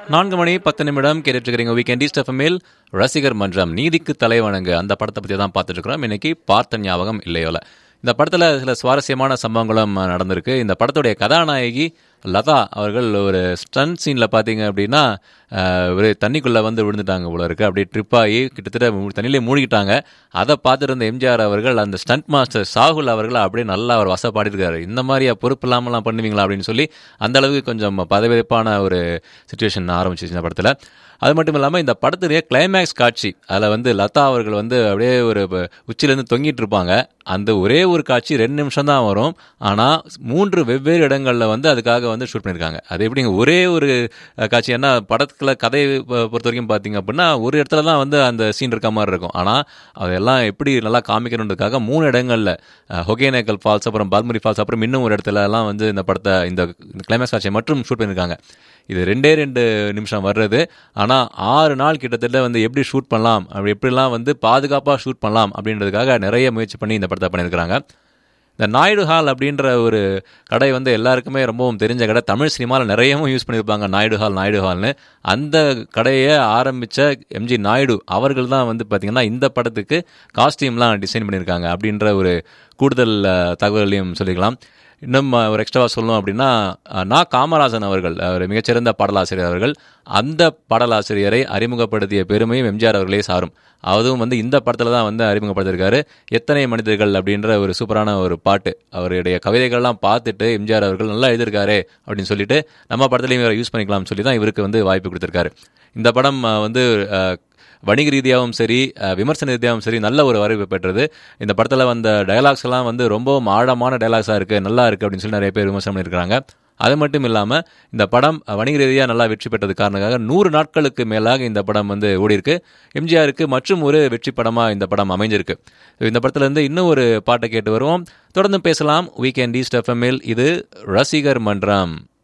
நான்கு மணி பத்து நிமிடம் கேட்டுட்டு இருக்கிறீங்க வீக்கெண்ட் ஈஸ்ட் எஃப்எம்மில் ரசிகர் மன்றம் நீதிக்கு தலைவணங்கு அந்த படத்தை பற்றி தான் பார்த்துட்டு இருக்கிறோம் இன்னைக்கு பார்த்த ஞாபகம் இல்லையோல இந்த படத்தில் சில சுவாரஸ்யமான சம்பவங்களும் நடந்திருக்கு இந்த படத்துடைய கதாநாயகி லதா அவர்கள் ஒரு ஸ்டன் சீனில் பார்த்தீங்க அப்படின்னா அஹ், ஒரு தண்ணிக்குள்ளே வந்து விழுந்துட்டாங்க போல இருக்கு அப்படியே ட்ரிப் ஆகி கிட்டத்தட்ட மூ- தண்ணியிலே மூழ்கிட்டாங்க அதை பார்த்துருந்த எம்ஜிஆர் அவர்கள் அந்த ஸ்டண்ட் மாஸ்டர் சாகுல் அவர்கள் அப்படியே நல்லா அவர் வசப்பாடிருக்காரு இந்த மாதிரியா பொறுப்பு இல்லாமலாம் பண்ணுவீங்களா அப்படின்னு சொல்லி அந்த அளவுக்கு கொஞ்சம் பதவிப்பான ஒரு சுச்சுவேஷன் ஆரம்பிச்சிச்சு இந்த படத்தில் அது மட்டும் இல்லாமல் இந்த படத்துடைய கிளைமேக்ஸ் காட்சி அதில் வந்து லதா அவர்கள் வந்து அப்படியே ஒரு ப- உச்சிலேருந்து தொங்கிட்டு இருப்பாங்க அந்த ஒரே ஒரு காட்சி ரெண்டு நிமிஷம் தான் வரும் ஆனால் மூன்று வெவ்வேறு இடங்களில் வந்து அதுக்காக வந்து ஷூட் பண்ணியிருக்காங்க அது எப்படிங்க ஒரே ஒரு அஹ், காட்சி ஏன்னா படத்தில் கதையை பொ- பொறுத்த வரைக்கும் பார்த்தீங்க அப்படின்னா ஒரு இடத்துல தான் வந்து அந்த சீன் இருக்க மாதிரி இருக்கும் ஆனால் அதெல்லாம் எப்படி நல்லா காமிக்கணுன்றதுக்காக மூணு இடங்களில் ஹொகேனேக்கல் ஃபால்ஸ் அப்புறம் பால்முரி ஃபால்ஸ் அப்புறம் இன்னும் ஒரு இடத்துல எல்லாம் வந்து இந்த படத்தை இந்த கிளைமேக்ஸ் காட்சியை மட்டும் ஷூட் பண்ணியிருக்காங்க இது ரெண்டே ரெண்டு நிமிஷம் வர்றது ஆனால் ஆறு நாள் கிட்டத்தட்ட வந்து எப்படி ஷூட் பண்ணலாம் அப்படி எப்படிலாம் வந்து பாதுகாப்பாக ஷூட் பண்ணலாம் அப்படின்றதுக்காக நிறைய முயற்சி பண்ணி இந்த படத்தை பண்ணியிருக்கிறாங்க இந்த நாயுடு ஹால் அப்படின்ற ஒரு கடை வந்து எல்லாருக்குமே ரொம்பவும் தெரிஞ்ச கடை தமிழ் சினிமாவில் நிறையவும் யூஸ் பண்ணியிருப்பாங்க நாயுடு ஹால் நாயுடு ஹால்னு அந்த கடையை ஆரம்பித்த எம்ஜி நாயுடு அவர்கள் தான் வந்து பார்த்திங்கன்னா இந்த படத்துக்கு காஸ்டியூம்லாம் டிசைன் பண்ணியிருக்காங்க அப்படின்ற ஒரு கூடுதல் அஹ், தகவலையும் சொல்லிக்கலாம் இன்னும் அஹ், ஒரு எக்ஸ்ட்ராவாக சொல்லணும் அப்படின்னா அஹ், நா காமராஜன் அவர்கள் ஒரு மிகச்சிறந்த பாடலாசிரியர் அவர்கள் அந்த பாடலாசிரியரை அறிமுகப்படுத்திய பெருமையும் எம்ஜிஆர் அவர்களே சாரும் அதுவும் வந்து இந்த படத்தில் தான் வந்து அறிமுகப்படுத்திருக்காரு எத்தனை மனிதர்கள் அப்படின்ற ஒரு சூப்பரான ஒரு பாட்டு அவருடைய கவிதைகள்லாம் பார்த்துட்டு எம்ஜிஆர் அவர்கள் நல்லா எழுதியிருக்காரு அப்படின்னு சொல்லிட்டு நம்ம படத்துலையும் இவரை யூஸ் பண்ணிக்கலாம்னு சொல்லி தான் இவருக்கு வந்து வாய்ப்பு கொடுத்திருக்காரு இந்த படம் அஹ், வந்து அஹ், வணிக ரீதியாகவும் சரி அஹ், விமர்சன ரீதியாகவும் சரி நல்ல ஒரு வரவேற்பு பெற்றது இந்த படத்தில் வந்த டயலாக்ஸ் எல்லாம் வந்து ரொம்பவும் ஆழமான டயலாக்ஸாக இருக்குது நல்லா இருக்குது அப்படின்னு சொல்லி நிறைய பேர் விமர்சனம் பண்ணியிருக்காங்க அது மட்டும் இல்லாமல் இந்த படம் அஹ், வணிக ரீதியாக நல்லா வெற்றி பெற்றது காரணமாக நூறு நாட்களுக்கு மேலாக இந்த படம் வந்து ஓடிருக்கு எம்ஜிஆருக்கு மற்றும் ஒரு வெற்றி படமாக இந்த படம் அமைஞ்சிருக்கு இந்த படத்துலேருந்து இன்னும் ஒரு பாட்டை கேட்டு வருவோம் தொடர்ந்து பேசலாம் வீக்கெண்ட் ஈஸ்ட் எஃப்எம்மில் இது ரசிகர் மன்றம்